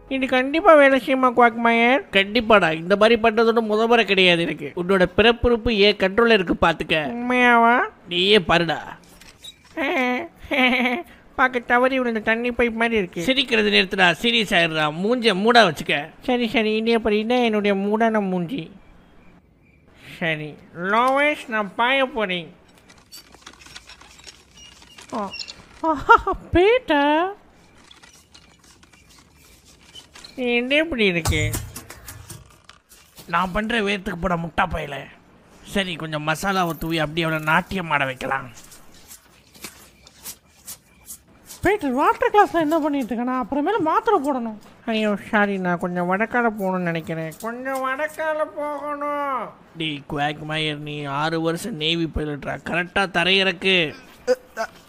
இது கண்டிப்பா வேலை செய்யுமா குவாக்மயர் கண்டிப்பாடா இந்த மாதிரி பண்றதோட முத முறை கிடையாது எனக்கு உன்னோட பிறப்புறுப்பு ஏன் கண்ட்ரோல்ல இருக்கு பாத்துக்க உண்மையாவா நீயே பாருடா பார்க்க தவறி விழுந்த தண்ணி பைப் மாதிரி இருக்கு சிரிக்கிறது நிறுத்துடா சீரியஸ் ஆயிடுறா மூஞ்ச மூடா வச்சுக்க சரி சரி இனி அப்படி இதான் என்னுடைய மூடான மூஞ்சி சரி லோவேஷ் நான் பாய போறேன் பீட்டர் என்ன இப்படி இருக்கு நான் பண்ற வேர்த்துக்கு போட முட்டா பையில சரி கொஞ்சம் மசாலாவை தூவி அப்படியே அவளை நாட்டியம் ஆட வைக்கலாம் பீட்டர் வாட்டர் கிளாஸ்ல என்ன பண்ணிட்டு இருக்கேன் நான் அப்புறமேல மாத்திரை போடணும் ஐயோ சாரி நான் கொஞ்சம் வடக்கால போகணும்னு நினைக்கிறேன் கொஞ்சம் வடக்கால போகணும் டி குவாக் மயர் நீ ஆறு வருஷம் நேவி பைலட்ரா கரெக்டாக தரையிறக்கு